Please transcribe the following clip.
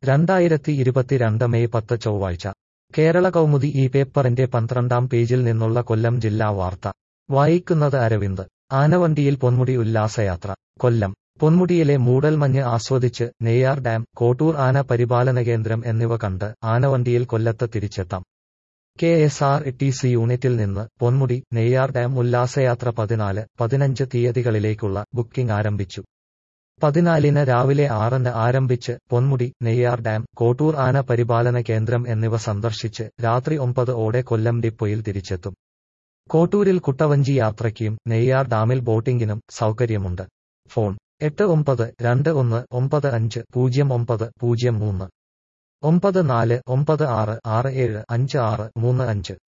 രണ്ടായിരത്തി ഇരുപത്തിരണ്ട് മെയ് പത്ത് ചൊവ്വാഴ്ച കേരള കൗമുദി ഈ പേപ്പറിന്റെ പന്ത്രണ്ടാം പേജിൽ നിന്നുള്ള കൊല്ലം ജില്ലാ വാർത്ത വായിക്കുന്നത് അരവിന്ദ് ആനവണ്ടിയിൽ പൊന്മുടി ഉല്ലാസയാത്ര കൊല്ലം പൊന്മുടിയിലെ മൂടൽമഞ്ഞ് ആസ്വദിച്ച് നെയ്യാർ ഡാം കോട്ടൂർ ആന പരിപാലന കേന്ദ്രം എന്നിവ കണ്ട് ആനവണ്ടിയിൽ കൊല്ലത്ത് തിരിച്ചെത്താം K S R T C യൂണിറ്റിൽ നിന്ന് പൊന്മുടി നെയ്യാർ ഡാം ഉല്ലാസയാത്ര പതിനാല് പതിനഞ്ച് തീയതികളിലേക്കുള്ള ബുക്കിംഗ് ആരംഭിച്ചു പതിനാലിന് രാവിലെ ആറിന് ആരംഭിച്ച് പൊന്മുടി നെയ്യാർ ഡാം കോട്ടൂർ ആന പരിപാലന കേന്ദ്രം എന്നിവ സന്ദർശിച്ച് രാത്രി ഒമ്പത് ഓടെ കൊല്ലം ഡിപ്പോയിൽ തിരിച്ചെത്തും കോട്ടൂരിൽ കുട്ടവഞ്ചി യാത്രയ്ക്കും നെയ്യാർ ഡാമിൽ ബോട്ടിംഗിനും സൗകര്യമുണ്ട് ഫോൺ എട്ട് ഒമ്പത് രണ്ട് ഒന്ന് ഒമ്പത് അഞ്ച് പൂജ്യം ഒമ്പത് പൂജ്യം മൂന്ന് ഒമ്പത് നാല് ഒമ്പത് ആറ് ആറ് ഏഴ് അഞ്ച് ആറ് മൂന്ന് അഞ്ച്